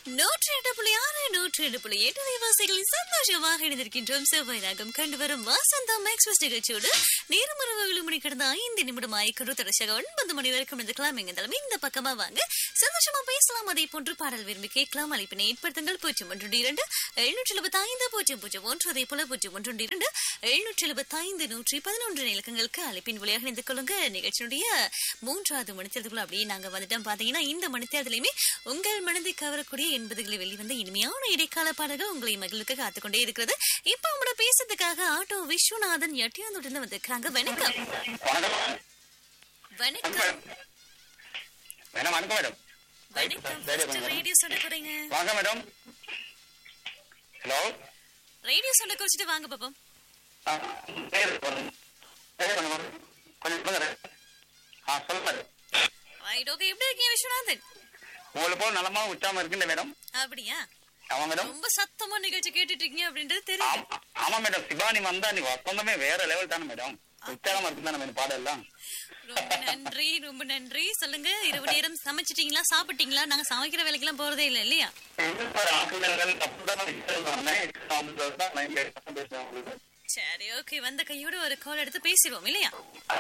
நூற்றி எட்டு புள்ளி ஆறு நூற்றி எட்டு புள்ளி எட்டு அலைவாசிகளில் சந்தோஷமாக இணைந்திருக்கின்றோம் செவ்வாய் ராகம் கண்டு வரும் வாசந்தம் எக்ஸ்பிரஸ் நிகழ்ச்சியோடு நேரம் இரவு ஏழு மணி கடந்த ஐந்து நிமிடம் ஆயிக்கொண்டு தொடர்ச்சியாக ஒன்பது மணி வரைக்கும் இருக்கலாம் எங்க தலைமை இந்த பக்கமா வாங்க சந்தோஷமா பேசலாம் அதே போன்று பாடல் விரும்பி கேட்கலாம் அழைப்பினை ஏற்படுத்துங்கள் பூஜ்ஜியம் ஒன்று இரண்டு எழுநூற்றி எழுபத்தி ஐந்து பூஜ்ஜியம் பூஜ்ஜியம் ஒன்று அதே போல பூஜ்ஜியம் ஒன்று இரண்டு எழுநூற்றி எழுபத்தி ஐந்து நூற்றி பதினொன்று இலக்கங்களுக்கு அழைப்பின் வழியாக இணைந்து கொள்ளுங்க நிகழ்ச்சியினுடைய மூன்றாவது மணித்தேர்தலுக்குள்ள அப்படியே நாங்க வந்துட்டோம் பாத்தீங்கன்னா இந்த மணித்தேர்தலையுமே உங்கள் மனதை கவரக்கூடிய எண்பதுகளில் வெளிவந்த இனிமையான இடைக்கால பாடல்கள் உங்களை மகிழ்வுக்கு காத்துக்கொண்டே இருக்கிறது இப்ப உங்களோட பேசுறதுக்காக ஆட்டோ விஸ்வநாதன் எட்டியாந்துடன் வந்திருக்கிறாங்க வணக்கம் வணக்கம் வணக்கம் மேடம் வணக்கம் மேடம் வணக்கம் சரி, First மேடம். ரேடியோ சொல்ல குறைங்க வாங்க மேடம் ஹலோ ரேடியோ சொல்ல குறைச்சிட்டு வாங்க பாப்போம் ஆ, பேர் சொல்லுங்க. பேர் சொல்லுங்க மேடம். கொஞ்சம் சொல்லுங்க ஆ சொல்லுங்க மேடம் ரைட் ஓகே எப்படி இருக்கீங்க விஸ்வநாதன் உங்களை போல நலமா உச்சாம இருக்குல்ல மேடம் அப்படியா ஆமா மேடம் ரொம்ப சத்தமா நிகழ்ச்சி கேட்டுட்டு இருக்கீங்க அப்படின்றது தெரியும் ஆமா ஆமா மேடம் சிவானி வந்தா நீ வசந்தமே வேற லெவல் தானே மேடம் உற்சாகமா இருக்கு தானே மேடம் பாடலாம் ரொம்ப நன்றி ரொம்ப நன்றி சொல்லுங்க இரவு நேரம் சமைச்சிட்டீங்களா சாப்பிட்டீங்களா நாங்க சமைக்கிற வேலைக்கெல்லாம் போறதே இல்லை இல்லையா ஆசிரியர்கள் அப்படிதான் வந்தேன் தான் நான் இங்க பேசுறேன் உங்களுக்கு சரி ஓகே வந்த கையோட ஒரு கால் எடுத்து பேசிடுவோம் இல்லையா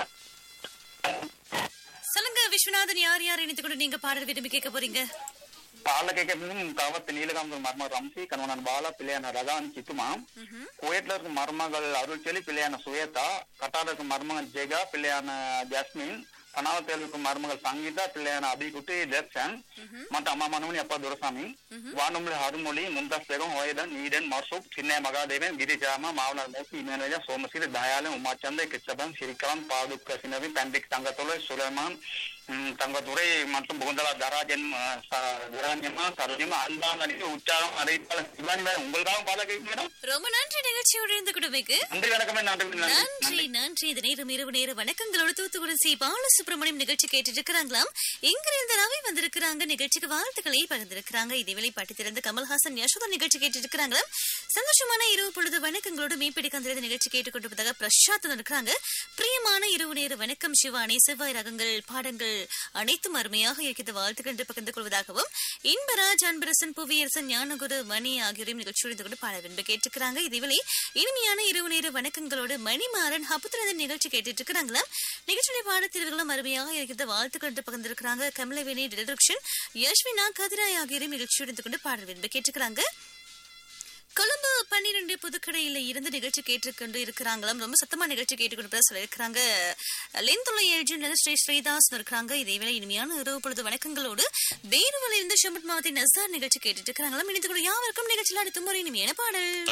சொல்லுங்க விஸ்வநாதன் யார் யார் இணைத்து கொண்டு நீங்க பாடல் விரும்பி கேட்க போறீங்க పాల కేకం కావత్ నీలకాంత మర్మ రంసి కనుమన బాల పిల్లైన రగాన్ చితుమ కువైట్లకు మర్మగల్ అరుల్ చెలి పిల్లైన సుయేత కటాలకు మర్మగల్ జేగ పిల్లైన జాస్మిన్ పనావతేలకు మర్మగల్ సంగీత పిల్లైన అభికుటి దర్శన్ మత అమ్మ మనముని అప్ప దురస్వామి వానములి హరుమొలి ముందస్ బేగం హోయదన్ నీడన్ మర్సూప్ చిన్న మగాదేవన్ గిరిజామ మావన మోసి ఇమేనజ సోమసిరి దయాలం ఉమాచంద కిచ్చబన్ సిరికలం పాదుక్క సినవి పండిక్ సంగతుల సులేమాన్ ம், தங்கத்துறை மற்றும் புகுந்தலா தராஜன் தராஜமா சரோஜமா அன்பான உற்சாகம் அடைப்பாள சிவானி மேடம் உங்களுக்காக பாட கேட்க மேடம் ரொம்ப நன்றி நிகழ்ச்சியோடு இருந்து கொடுமைக்கு நன்றி வணக்கமே நன்றி நன்றி நன்றி நன்றி இந்த நேரம் இரவு நேர வணக்கங்களோட தூத்துக்குடி சி பாலசுப்ரமணியம் நிகழ்ச்சி கேட்டுட்டு இருக்கிறாங்களாம் எங்கிருந்து ரவி வந்திருக்கிறாங்க நிகழ்ச்சிக்கு வாழ்த்துக்களை பகிர்ந்திருக்கிறாங்க இதேவேளை பாட்டி திறந்து கமல்ஹாசன் யசோதா நிகழ்ச்சி கேட்டுட்டு இருக்கிறாங்களாம் சந்தோஷமான இரவு பொழுது வணக்கங்களோடு மீன்பிடி கந்திரது நிகழ்ச்சி கேட்டுக்கொண்டிருப்பதாக பிரசாத் இருக்கிறாங்க பிரியமான இரவு நேர வணக்கம் சிவானி செவ்வாய் ரகங்கள் பாடங்கள் அனைத்தும் அருமையாக இருக்கிறது வாழ்த்துக்கள் என்று பகிர்ந்து கொள்வதாகவும் இன்பராஜ் அன்பரசன் புவியரசன் ஞானகுரு மணி ஆகியோரையும் நிகழ்ச்சியோடு கூட பாட விரும்ப கேட்டுக்கிறாங்க இதேவேளை இனிமையான இரவு நேர வணக்கங்களோடு மணிமாறன் ஹபுத்திரதன் நிகழ்ச்சி கேட்டுட்டு இருக்கிறாங்களா நிகழ்ச்சியுடைய பாடத்தீர்வுகளும் அருமையாக இருக்கிறது வாழ்த்துக்கள் என்று பகிர்ந்திருக்கிறாங்க கமலவேணி டிரெக்ஷன் யஷ்வினா கதிராய் ஆகியோரையும் நிகழ்ச்சியோடு இருந்து கொண்டு பாட விரும்ப கேட்டுக்கிறாங்க கொழும்பு பன்னிரண்டு புதுக்கடையில இருந்து நிகழ்ச்சி கேட்டுக்கொண்டு இருக்கிறாங்களாம் ரொம்ப சத்தமா நிகழ்ச்சி கேட்டுக்கொண்டு சொல்லியிருக்கிறாங்க லெந்துள்ள ஏஜென்ட் ஸ்ரீ ஸ்ரீதாஸ் இருக்கிறாங்க இதேவேளை இனிமையான இரவு பொழுது வணக்கங்களோடு பேருவல இருந்து ஷம்பட் மாவட்ட நசார் நிகழ்ச்சி கேட்டுட்டு இருக்கிறாங்களாம் இணைந்து கூட யாருக்கும் நிகழ்ச்சியில் அடுத்த முறை இனிமையான பாடல்